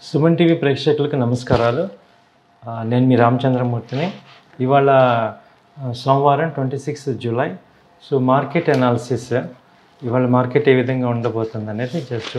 Suman TV ప్రేక్షకులకు నమస్కారాలు ఆ, నేను మీ రామచంద్రమూర్తిని ఇవాళ ఆ, సోమవారం twenty sixth July so market analysis ఇవాళ మార్కెట్ ఏ విధంగా ఉండబోతుంది అనేది జస్ట్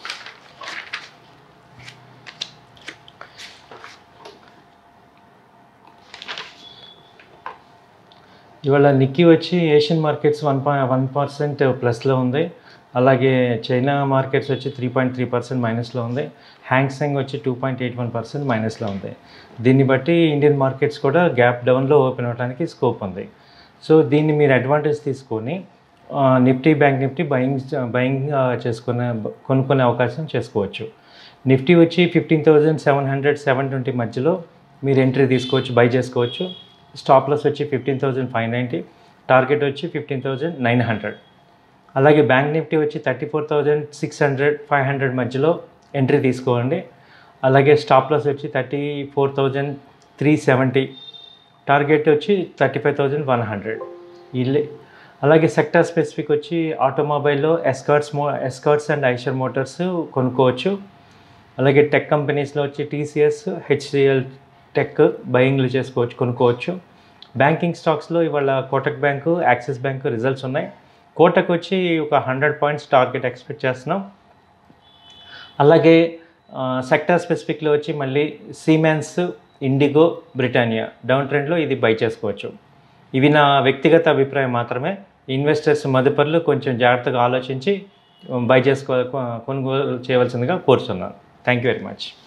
ఇవాళ నిక్కీ వచ్చి Asian markets one point one percent ప్లస్లో ఉంది అలాగే చైనా మార్కెట్స్ వచ్చి త్రీ పాయింట్ త్రీ పర్సెంట్ మైనస్లో ఉంది హ్యాంగ్సెంగ్ వచ్చి two point eight one percent మైనస్లో ఉంది దీన్ని బట్టి ఇండియన్ మార్కెట్స్ కూడా గ్యాప్ డౌన్లో ఓపెన్ అవ్వడానికి స్కోప్ ఉంది సో దీన్ని మీరు అడ్వాంటేజ్ తీసుకొని ఆ, Nifty bank Nifty buying buying చేసుకునే కొనుక్కునే అవకాశం చేసుకోవచ్చు నిఫ్టీ వచ్చి fifteen thousand seven hundred seven twenty మధ్యలో మీరు ఎంట్రీ తీసుకోవచ్చు బై చేసుకోవచ్చు స్టాప్ లాస్ వచ్చి fifteen thousand five ninety target వచ్చి ఫిఫ్టీన్ థౌజండ్ నైన్ హండ్రెడ్ అలాగే బ్యాంక్ నిఫ్టీ వచ్చి thirty four thousand six hundred five hundred మధ్యలో ఎంట్రీ తీసుకోండి అలాగే స్టాప్ లాస్ వచ్చి thirty four thousand three seventy target వచ్చి thirty five thousand one hundred ఇల్లే అలాగే సెక్టర్ స్పెసిఫిక్ వచ్చి ఆటోమొబైల్లో ఎస్కర్ట్స్ మో ఎస్కర్ట్స్ అండ్ ఐషర్ మోటార్స్ కొనుక్కోవచ్చు అలాగే టెక్ కంపెనీస్లో వచ్చి టీసీఎస్ హెచ్సిఎల్ టెక్ బయింగ్లు చేసుకోవచ్చు కొనుక్కోవచ్చు బ్యాంకింగ్ స్టాక్స్లో ఇవాళ Kotak bank Axis bank results ఉన్నాయి కోటక్ వచ్చి ఒక హండ్రెడ్ పాయింట్స్ టార్గెట్ ఎక్స్పెక్ట్ చేస్తున్నాం అలాగే సెక్టర్ స్పెసిఫిక్లో వచ్చి మళ్ళీ సీమెన్స్ ఇండిగో బ్రిటానియా డౌన్ ట్రెండ్లో ఇది బై చేసుకోవచ్చు ఇవి నా వ్యక్తిగత అభిప్రాయం మాత్రమే ఇన్వెస్టర్స్ మదుపర్లు కొంచెం జాగ్రత్తగా ఆలోచించి బై చేసుకో కొనుగోలు చేయవలసిందిగా కోరుతున్నాను థ్యాంక్ యూ వెరీ మచ్